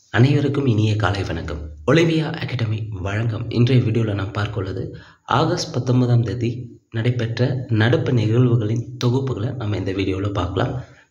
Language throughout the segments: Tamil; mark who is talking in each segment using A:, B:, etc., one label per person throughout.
A: அனைவருக்கும் இனிய காலை வணக்கம் ஒலிவியா அகாடமி வழங்கும் இன்றைய வீடியோவில் நாம் பார்க்க உள்ளது ஆகஸ்ட் பத்தொன்பதாம் தேதி நடைபெற்ற நடப்பு நிகழ்வுகளின் தொகுப்புகளை நம்ம இந்த வீடியோவில் பார்க்கலாம்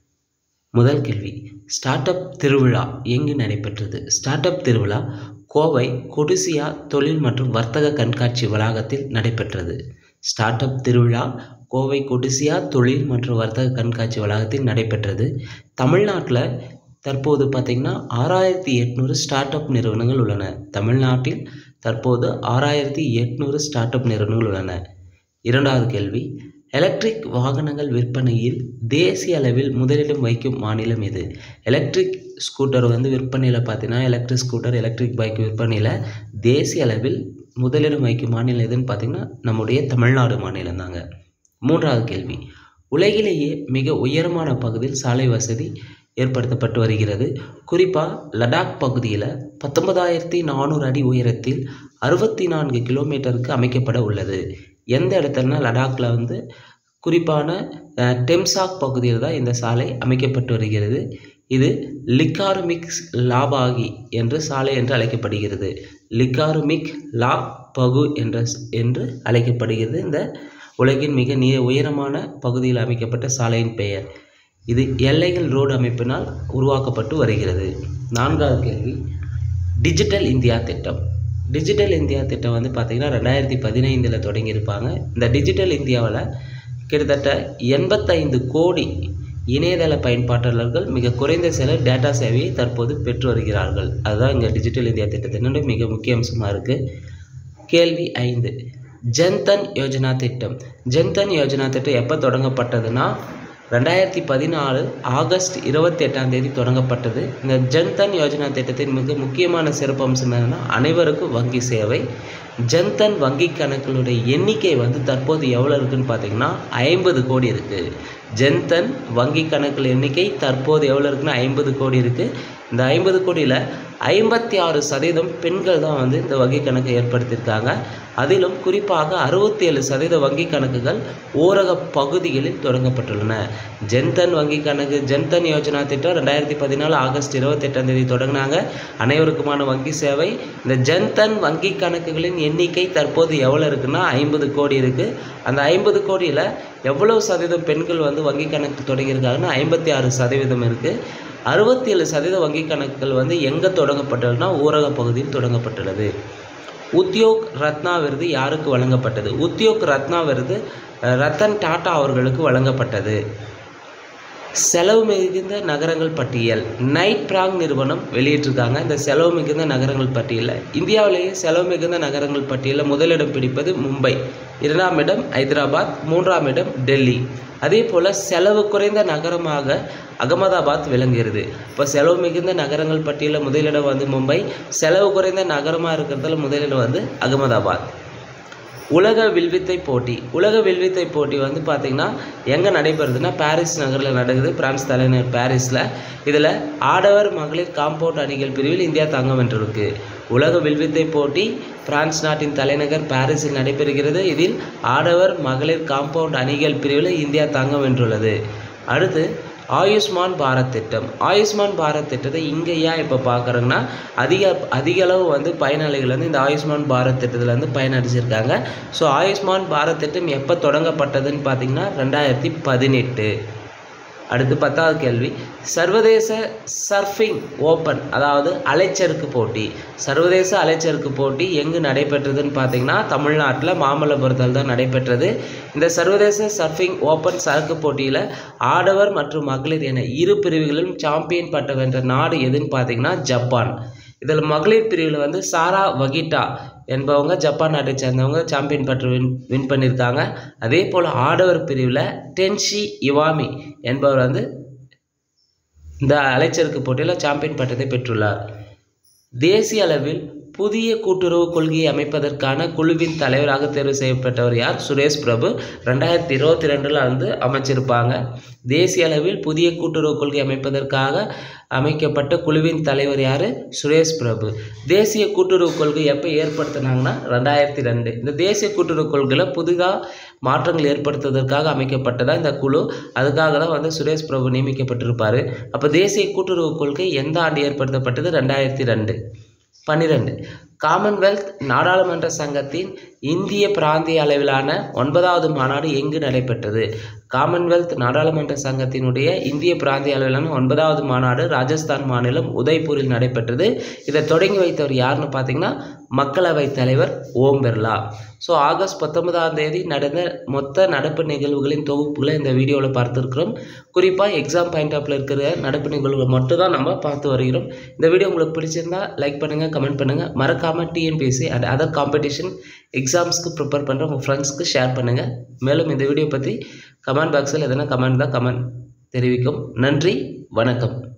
A: முதல் கேள்வி ஸ்டார்ட் அப் திருவிழா எங்கு நடைபெற்றது ஸ்டார்ட் அப் திருவிழா கோவை கொடிசியா தொழில் மற்றும் வர்த்தக கண்காட்சி வளாகத்தில் நடைபெற்றது ஸ்டார்ட் அப் திருவிழா கோவை கொடிசியா தொழில் மற்றும் வர்த்தக கண்காட்சி வளாகத்தில் நடைபெற்றது தமிழ்நாட்டில் தற்போது பார்த்திங்கன்னா ஆறாயிரத்தி எட்நூறு ஸ்டார்ட் அப் நிறுவனங்கள் உள்ளன தமிழ்நாட்டில் தற்போது ஆறாயிரத்தி எட்நூறு ஸ்டார்ட் அப் நிறுவனங்கள் உள்ளன இரண்டாவது கேள்வி எலக்ட்ரிக் வாகனங்கள் விற்பனையில் தேசிய அளவில் முதலிடம் வைக்கும் மாநிலம் எது எலக்ட்ரிக் ஸ்கூட்டர் வந்து விற்பனையில் பார்த்தீங்கன்னா எலக்ட்ரிக் ஸ்கூட்டர் எலக்ட்ரிக் பைக் விற்பனையில் தேசிய அளவில் முதலிடம் வைக்கும் மாநிலம் எதுன்னு பார்த்தீங்கன்னா நம்முடைய தமிழ்நாடு மாநிலம் தாங்க மூன்றாவது கேள்வி உலகிலேயே மிக உயரமான பகுதியில் சாலை வசதி ஏற்படுத்தப்பட்டு வருகிறது குறிப்பாக லடாக் பகுதியில் பத்தொன்பதாயிரத்தி நானூறு அடி உயரத்தில் அறுபத்தி நான்கு கிலோமீட்டருக்கு அமைக்கப்பட உள்ளது எந்த இடத்துலனா லடாக்கில் வந்து குறிப்பான அஹ், டெம்சாக் பகுதியில் தான் இந்த சாலை அமைக்கப்பட்டு வருகிறது இது லிக்காருமிக்ஸ் லாபாகி என்ற சாலை என்று அழைக்கப்படுகிறது லிக்காருமிக் லாப் பகு என்ற என்று அழைக்கப்படுகிறது இந்த உலகின் மிக நீ உயரமான பகுதியில் அமைக்கப்பட்ட சாலையின் பெயர் இது எல்லைகள் ரோடு அமைப்பினால் உருவாக்கப்பட்டு வருகிறது நான்காவது கேள்வி டிஜிட்டல் இந்தியா திட்டம் டிஜிட்டல் இந்தியா திட்டம் வந்து பார்த்திங்கன்னா ரெண்டாயிரத்தி பதினைந்தில் தொடங்கியிருப்பாங்க இந்த டிஜிட்டல் இந்தியாவில் கிட்டத்தட்ட எண்பத்தைந்து கோடி இணையதள பயன்பாட்டாளர்கள் மிக குறைந்த செலவு டேட்டா சேவையை தற்போது பெற்று வருகிறார்கள் அதுதான் இங்கே டிஜிட்டல் இந்தியா திட்டத்தினுடைய மிக முக்கிய அம்சமாக இருக்குது கேள்வி ஐந்து ஜன்தன் யோஜனா திட்டம் ஜன்தன் யோஜனா திட்டம் எப்போ தொடங்கப்பட்டதுன்னா ரெண்டாயிரத்தி பதினாலு ஆகஸ்ட் இருபத்தி எட்டாம் தேதி தொடங்கப்பட்டது இந்த ஜன்தன் யோஜனா திட்டத்தின் மிக முக்கியமான சிறப்பம்சம் என்னன்னா அனைவருக்கும் வங்கி சேவை ஜன்தன் வங்கி கணக்குகளுடைய எண்ணிக்கை வந்து தற்போது எவ்வளோ இருக்குன்னு பார்த்தீங்கன்னா ஐம்பது கோடி இருக்குது ஜன்தன் வங்கி கணக்குகள் எண்ணிக்கை தற்போது எவ்வளோ இருக்குன்னா ஐம்பது கோடி இருக்குது இந்த ஐம்பது கோடியில் ஐம்பத்தி ஆறு சதவீதம் பெண்கள் தான் வந்து இந்த வங்கி கணக்கை ஏற்படுத்தியிருக்காங்க அதிலும் குறிப்பாக அறுபத்தி ஏழு சதவீத வங்கி கணக்குகள் ஊரக பகுதிகளில் தொடங்கப்பட்டுள்ளன ஜன்தன் வங்கி கணக்கு ஜன்தன் யோஜனா திட்டம் ரெண்டாயிரத்தி பதினாலு ஆகஸ்ட் இருபத்தெட்டாம் தேதி தொடங்கினாங்க அனைவருக்குமான வங்கி சேவை இந்த ஜன்தன் வங்கி கணக்குகளின் எண்ணிக்கை தற்போது எவ்வளோ இருக்குன்னா ஐம்பது கோடி இருக்குது அந்த ஐம்பது கோடியில் எவ்வளவு சதவீதம் பெண்கள் வந்து வங்கி கணக்கு தொடங்கியிருக்காங்கன்னா ஐம்பத்தி ஆறு சதவீதம் இருக்குது அறுபத்தி ஏழு சதவீத வங்கி கணக்குகள் வந்து எங்கே தொடங்கப்பட்டதுன்னா ஊரக பகுதியில் தொடங்கப்பட்டுள்ளது உத்யோக் ரத்னா விருது யாருக்கு வழங்கப்பட்டது உத்யோக் ரத்னா விருது அஹ், ரத்தன் டாடா அவர்களுக்கு வழங்கப்பட்டது செலவு மிகுந்த நகரங்கள் பட்டியல் நைட் பிராங் நிறுவனம் வெளியிட்டிருக்காங்க இந்த செலவு மிகுந்த நகரங்கள் பட்டியலில் இந்தியாவிலேயே செலவு மிகுந்த நகரங்கள் பட்டியலில் முதலிடம் பிடிப்பது மும்பை இரண்டாம் இடம் ஹைதராபாத் மூன்றாம் இடம் டெல்லி அதே போல் செலவு குறைந்த நகரமாக அகமதாபாத் விளங்குகிறது இப்போ செலவு மிகுந்த நகரங்கள் பட்டியலில் முதலிடம் வந்து மும்பை செலவு குறைந்த நகரமாக இருக்கிறதுல முதலிடம் வந்து அகமதாபாத் உலக வில்வித்தை போட்டி உலக வில்வித்தை போட்டி வந்து பார்த்திங்கன்னா எங்கே நடைபெறுதுன்னா பாரிஸ் நகரில் நடக்குது பிரான்ஸ் தலைநகர் பாரிஸில் இதில் ஆடவர் மகளிர் காம்பவுண்ட் அணிகள் பிரிவில் இந்தியா தங்கம் வென்றிருக்கு உலக வில்வித்தை போட்டி பிரான்ஸ் நாட்டின் தலைநகர் பாரிஸில் நடைபெறுகிறது இதில் ஆடவர் மகளிர் காம்பவுண்ட் அணிகள் பிரிவில் இந்தியா தங்கம் வென்றுள்ளது அடுத்து ஆயுஷ்மான் பாரத் திட்டம் ஆயுஷ்மான் பாரத் திட்டத்தை இங்கே ஏன் இப்போ பார்க்குறோங்கன்னா அதிக அதிக அளவு வந்து பயனாளிகள் வந்து இந்த ஆயுஷ்மான் பாரத் திட்டத்தில் வந்து பயனடைஞ்சிருக்காங்க ஸோ ஆயுஷ்மான் பாரத் திட்டம் எப்போ தொடங்கப்பட்டதுன்னு பார்த்தீங்கன்னா ரெண்டாயிரத்தி பதினெட்டு அடுத்து பத்தாவது கேள்வி சர்வதேச சர்ஃபிங் ஓப்பன் அதாவது அலைச்சறுக்கு போட்டி சர்வதேச அலைச்சறுக்கு போட்டி எங்கு நடைபெற்றதுன்னு பார்த்தீங்கன்னா தமிழ்நாட்டில் மாமல்லபுரத்தில் தான் நடைபெற்றது இந்த சர்வதேச சர்ஃபிங் ஓப்பன் சறுக்கு போட்டியில் ஆடவர் மற்றும் மகளிர் என இரு பிரிவுகளிலும் சாம்பியன் பட்டம் வென்ற நாடு எதுன்னு பார்த்தீங்கன்னா ஜப்பான் இதில் மகளிர் பிரிவில் வந்து சாரா வகிட்டா என்பவங்க ஜப்பான் நாட்டை சேர்ந்தவங்க சாம்பியன் பட்டம் வின் வின் பண்ணியிருக்காங்க அதே போல் ஆடவர் பிரிவில் டென்ஷி இவாமி என்பவர் வந்து இந்த அலைச்சறுக்கு போட்டியில் சாம்பியன் பட்டத்தை பெற்றுள்ளார் தேசிய அளவில் புதிய கூட்டுறவு கொள்கையை அமைப்பதற்கான குழுவின் தலைவராக தேர்வு செய்யப்பட்டவர் யார் சுரேஷ் பிரபு ரெண்டாயிரத்தி இருபத்தி ரெண்டில் வந்து அமைச்சிருப்பாங்க தேசிய அளவில் புதிய கூட்டுறவு கொள்கை அமைப்பதற்காக அமைக்கப்பட்ட குழுவின் தலைவர் யார் சுரேஷ் பிரபு தேசிய கூட்டுறவு கொள்கை எப்போ ஏற்படுத்தினாங்கன்னா ரெண்டாயிரத்தி ரெண்டு இந்த தேசிய கூட்டுறவு கொள்கையில் புதிதாக மாற்றங்கள் ஏற்படுத்துவதற்காக அமைக்கப்பட்டதா இந்த குழு அதுக்காக தான் வந்து சுரேஷ் பிரபு நியமிக்கப்பட்டிருப்பார் அப்போ தேசிய கூட்டுறவு கொள்கை எந்த ஆண்டு ஏற்படுத்தப்பட்டது ரெண்டாயிரத்தி ரெண்டு பன்னிரெண்டு காமன்வெல்த் நாடாளுமன்ற சங்கத்தின் இந்திய பிராந்திய அளவிலான ஒன்பதாவது மாநாடு எங்கு நடைபெற்றது காமன்வெல்த் நாடாளுமன்ற சங்கத்தினுடைய இந்திய பிராந்திய அளவிலான ஒன்பதாவது மாநாடு ராஜஸ்தான் மாநிலம் உதய்பூரில் நடைபெற்றது இதை தொடங்கி வைத்தவர் யாருன்னு பார்த்தீங்கன்னா மக்களவைத் தலைவர் ஓம் பிர்லா ஸோ ஆகஸ்ட் பத்தொன்பதாம் தேதி நடந்த மொத்த நடப்பு நிகழ்வுகளின் தொகுப்புகளை இந்த வீடியோவில் பார்த்துருக்கிறோம் குறிப்பாக எக்ஸாம் பாயிண்ட் ஆஃப்ல இருக்கிற நடப்பு நிகழ்வுகள் மட்டும் தான் நம்ம பார்த்து வருகிறோம் இந்த வீடியோ உங்களுக்கு பிடிச்சிருந்தா லைக் பண்ணுங்கள் கமெண்ட் பண்ணுங்கள் மறக்காமல் டிஎன்பிஎஸ்சி அண்ட் அதர் காம்படிஷன் எக்ஸாம்ஸ்க்கு ப்ரிப்பேர் பண்ணுற உங்கள் ஃப்ரெண்ட்ஸ்க்கு ஷேர் பண்ணுங்கள் மேலும் இந்த வீடியோ பற்றி கமெண்ட் பாக்ஸில் எதனா கமெண்ட் தான் கமெண்ட் தெரிவிக்கும் நன்றி வணக்கம்